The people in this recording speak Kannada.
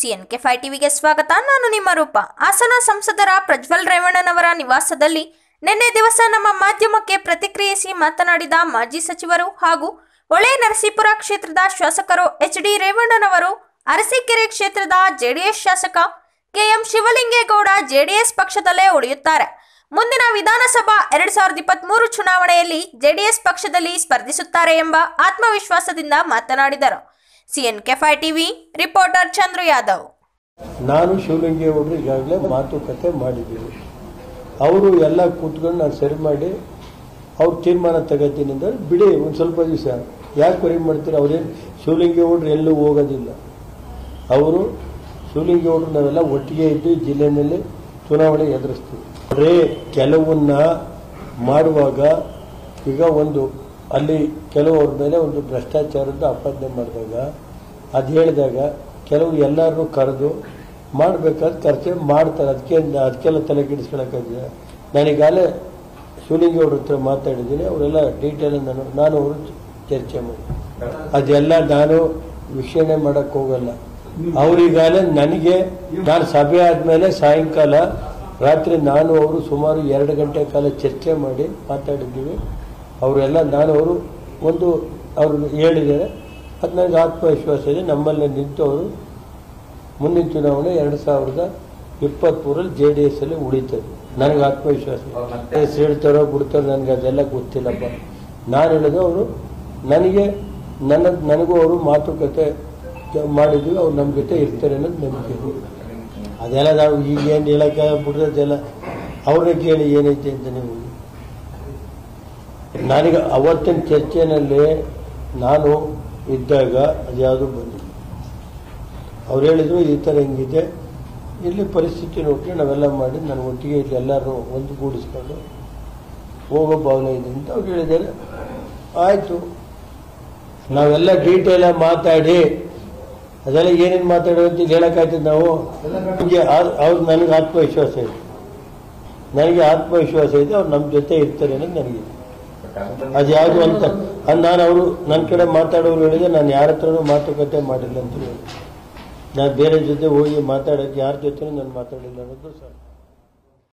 ಸಿಎನ್ಕೆ ಫೈ ಟಿವಿಗೆ ಸ್ವಾಗತ ನಾನು ನಿಮ್ಮ ರೂಪ ಹಾಸನ ಸಂಸದರ ಪ್ರಜ್ವಲ್ ರೇವಣ್ಣನವರ ನಿವಾಸದಲ್ಲಿ ನಿನ್ನೆ ದಿವಸ ನಮ್ಮ ಮಾಧ್ಯಮಕ್ಕೆ ಪ್ರತಿಕ್ರಿಯಿಸಿ ಮಾತನಾಡಿದ ಮಾಜಿ ಸಚಿವರು ಹಾಗೂ ಹೊಳೆ ನರಸೀಪುರ ಕ್ಷೇತ್ರದ ಶಾಸಕರು ಎಚ್ ಡಿ ರೇವಣ್ಣನವರು ಅರಸೀಕೆರೆ ಕ್ಷೇತ್ರದ ಜೆಡಿಎಸ್ ಶಾಸಕ ಕೆಎಂ ಶಿವಲಿಂಗೇಗೌಡ ಜೆಡಿಎಸ್ ಪಕ್ಷದಲ್ಲೇ ಉಳಿಯುತ್ತಾರೆ ಮುಂದಿನ ವಿಧಾನಸಭಾ ಎರಡ್ ಸಾವಿರದ ಇಪ್ಪತ್ಮೂರು ಚುನಾವಣೆಯಲ್ಲಿ ಜೆಡಿಎಸ್ ಪಕ್ಷದಲ್ಲಿ ಸ್ಪರ್ಧಿಸುತ್ತಾರೆ ಎಂಬ ಆತ್ಮವಿಶ್ವಾಸದಿಂದ ಮಾತನಾಡಿದರು ಸಿಎನ್ಕೆ ಫೈ ಟಿವಿ ರಿಪೋರ್ಟರ್ ಚಂದ್ರು ಯಾದವ್ ನಾನು ಶಿವಲಿಂಗೇಗೌಡರು ಈಗಾಗಲೇ ಮಾತುಕತೆ ಮಾಡಿದ್ದೀವಿ ಅವರು ಎಲ್ಲ ಕೂತ್ಕೊಂಡು ನಾನು ಸರಿ ಮಾಡಿ ಅವ್ರು ತೀರ್ಮಾನ ತಗೋತೀನಿ ಅಂದ್ರೆ ಬಿಡಿ ಒಂದು ಸ್ವಲ್ಪ ದಿವಸ ಯಾಕೆ ವರಿ ಮಾಡ್ತೀರಿ ಅವ್ರೇನು ಶಿವಲಿಂಗೇಗೌಡರು ಎಲ್ಲೂ ಹೋಗೋದಿಲ್ಲ ಅವರು ಶಿವಲಿಂಗೇಗೌಡರು ನಾವೆಲ್ಲ ಒಟ್ಟಿಗೆ ಇದ್ದು ಜಿಲ್ಲೆಯಲ್ಲಿ ಚುನಾವಣೆ ಎದುರಿಸ್ತೀವಿ ಆದರೆ ಕೆಲವನ್ನ ಮಾಡುವಾಗ ಈಗ ಒಂದು ಅಲ್ಲಿ ಕೆಲವರ ಮೇಲೆ ಒಂದು ಭ್ರಷ್ಟಾಚಾರದ ಆಪಾದನೆ ಮಾಡಿದಾಗ ಅದು ಹೇಳಿದಾಗ ಕೆಲವು ಎಲ್ಲರನ್ನೂ ಕರೆದು ಮಾಡಬೇಕಾದ ಖರ್ಚು ಮಾಡ್ತಾರೆ ಅದಕ್ಕೆ ಅದಕ್ಕೆಲ್ಲ ತಲೆ ಕೆಡಿಸ್ಕೊಳಕ್ಕಾಗಿದೆ ನಾನೀಗಾಗಲೇ ಶಿವಲಿಂಗೇಗೌಡ್ರ ಹತ್ರ ಮಾತಾಡಿದ್ದೀನಿ ಅವರೆಲ್ಲ ಡೀಟೇಲ್ ನಾನು ನಾನು ಅವರು ಚರ್ಚೆ ಮಾಡಿ ಅದೆಲ್ಲ ನಾನು ವಿಷಯನೇ ಮಾಡಕ್ಕೆ ಹೋಗಲ್ಲ ಅವರಿಗಾಗಲೇ ನನಗೆ ನಾನು ಸಭೆ ಆದಮೇಲೆ ಸಾಯಂಕಾಲ ರಾತ್ರಿ ನಾನು ಅವರು ಸುಮಾರು ಎರಡು ಗಂಟೆ ಕಾಲ ಚರ್ಚೆ ಮಾಡಿ ಮಾತಾಡಿದ್ದೀವಿ ಅವರೆಲ್ಲ ನಾನು ಅವರು ಒಂದು ಅವರು ಹೇಳಿದ್ದಾರೆ ಅದು ನನಗೆ ಆತ್ಮವಿಶ್ವಾಸ ಇದೆ ನಮ್ಮಲ್ಲೇ ನಿಂತವರು ಮುಂದಿನ ಚುನಾವಣೆ ಎರಡು ಸಾವಿರದ ಇಪ್ಪತ್ತ್ಮೂರಲ್ಲಿ ಜೆ ಡಿ ಎಸ್ ಅಲ್ಲಿ ಉಳಿತದೆ ನನಗೆ ಆತ್ಮವಿಶ್ವಾಸ ಇದೆ ಹೆಸ್ರು ಹೇಳ್ತಾರೋ ಬಿಡ್ತಾರೋ ನನಗೆ ಅದೆಲ್ಲ ಗೊತ್ತಿಲ್ಲಪ್ಪ ನಾನು ಹೇಳಿದ ಅವರು ನನಗೆ ನನ್ನ ನನಗೂ ಅವರು ಮಾತುಕತೆ ಮಾಡಿದ್ವಿ ಅವ್ರು ನಮ್ಮ ಜೊತೆ ಇರ್ತಾರೆ ಅನ್ನೋದು ನಂಬಿಕೆ ಇದೆ. ಅದೆಲ್ಲ ನಾವು ಈಗ ಏನು ಹೇಳಕ್ಕೆ ಬಿಡೋದೆಲ್ಲ ಅವ್ರನ್ನ ಕೇಳಿ ಏನೈತೆ ಅಂತ ನೀವು ನನಗೆ ಅವತ್ತಿನ ಚರ್ಚೆನಲ್ಲಿ ನಾನು ಇದ್ದಾಗ ಅದ್ಯಾವುದು ಬಂದಿಲ್ಲ ಅವ್ರು ಹೇಳಿದ್ರು ಈ ಥರ ಹಿಂಗಿದೆ ಇಲ್ಲಿ ಪರಿಸ್ಥಿತಿ ನೋಡ್ಕೊಂಡು ನಾವೆಲ್ಲ ಮಾಡಿ ನಾನು ಒಟ್ಟಿಗೆ ಇಲ್ಲಿ ಎಲ್ಲರೂ ಒಂದುಗೂಡಿಸ್ಕೊಂಡು ಹೋಗೋ ಭಾವನೆ ಇದೆ ಅಂತ ಅವ್ರು ಹೇಳಿದ್ದಾರೆ ಆಯಿತು ನಾವೆಲ್ಲ ಡೀಟೇಲ್ ಮಾತಾಡಿ ಅದೆಲ್ಲ ಏನೇನು ಮಾತಾಡೋ ಅಂತ ಇಲ್ಲಿ ಹೇಳಕ್ಕಾಗ್ತದೆ ನಾವು ನಮಗೆ ಅವ್ರು ನನಗೆ ಆತ್ಮವಿಶ್ವಾಸ ಇದೆ ನನಗೆ ಆತ್ಮವಿಶ್ವಾಸ ಇದೆ ಅವ್ರು ನಮ್ಮ ಜೊತೆ ಇರ್ತಾರೆ ಅನ್ನೋದು ನನಗಿದೆ ಅದು ಯಾವುದು ಅಂತ ಅದು ನಾನು ಅವರು ನನ್ನ ಕಡೆ ಮಾತಾಡೋರು ಹೇಳಿದೆ ನಾನು ಯಾರ ಹತ್ರನೂ ಮಾತುಕತೆ ಮಾಡಿಲ್ಲ ಅಂತ ಹೇಳಿ ನಾನು ಬೇರೆ ಜೊತೆ ಹೋಗಿ ಮಾತಾಡೋಕ್ಕೆ ಯಾರ ಜೊತೆನೂ ನಾನು ಮಾತಾಡಿಲ್ಲ ಅನ್ನೋದು ಸರ್